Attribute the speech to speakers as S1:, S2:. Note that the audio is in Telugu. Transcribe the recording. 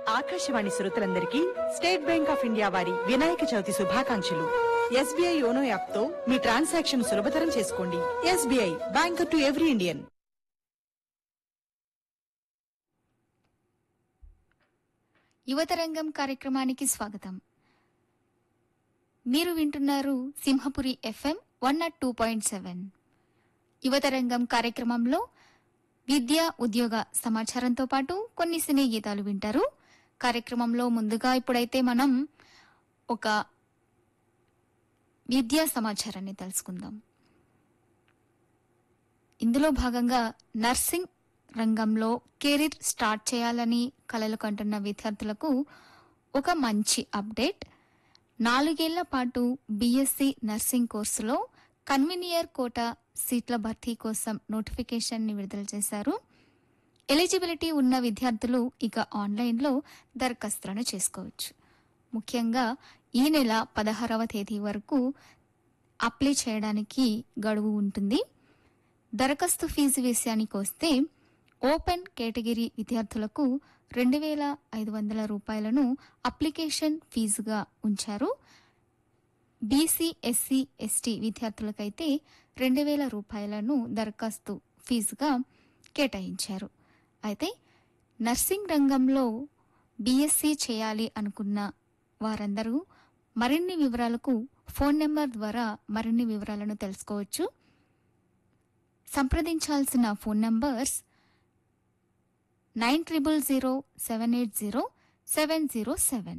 S1: ఆకాశవాణి శ్రోతలందరికీ స్టేట్ బ్యాంక్ ఆఫ్ ఇండియా వారి వినాయక చవితి శుభాకాంక్షలు ఎస్బీఐ యోనో యాప్ తో మీ ట్రాన్సాక్షన్ సులభతరం చేసుకోండి SBI banker to every Indian
S2: యువతరంగం కార్యక్రమానికి స్వాగతం మీరు వింటున్నారు Simhapuri FM one nought two point seven యువతరంగం కార్యక్రమంలో విద్య ఉద్యోగ సమాచారంతో పాటు కొన్ని సినీ గీతాలు వింటారు కార్యక్రమంలో ముందుగా ఇప్పుడైతే మనం ఒక విద్యా సమాచారాన్ని తెలుసుకుందాం ఇందులో భాగంగా నర్సింగ్ రంగంలో కెరీర్ స్టార్ట్ చేయాలని కలలు కంటున్న విద్యార్థులకు ఒక మంచి అప్డేట్ నాలుగేళ్ల పాటు బీఎస్సీ నర్సింగ్ కోర్సులో కన్వీనియర్ కోట సీట్ల భర్తీ కోసం నోటిఫికేషన్ని విడుదల చేశారు ఎలిజిబిలిటీ ఉన్న విద్యార్థులు ఇక ఆన్లైన్లో దరఖాస్తులను చేసుకోవచ్చు ముఖ్యంగా ఈ నెల పదహారవ తేదీ వరకు అప్లై చేయడానికి గడువు ఉంటుంది దరఖాస్తు ఫీజు విషయానికి వస్తే ఓపెన్ కేటగిరీ విద్యార్థులకు రెండు వేల ఐదు వందల రూపాయలను అప్లికేషన్ ఫీజుగా ఉంచారు బీసీ ఎస్సీ ఎస్టీ విద్యార్థులకైతే రెండు వేల రూపాయలను దరఖాస్తు ఫీజుగా కేటాయించారు అయితే నర్సింగ్ రంగంలో బీఎస్సీ చేయాలి అనుకున్న వారందరూ మరిన్ని వివరాలకు ఫోన్ నెంబర్ ద్వారా మరిన్ని వివరాలను తెలుసుకోవచ్చు సంప్రదించాల్సిన phone numbers nine triple zero seven eight zero seven zero seven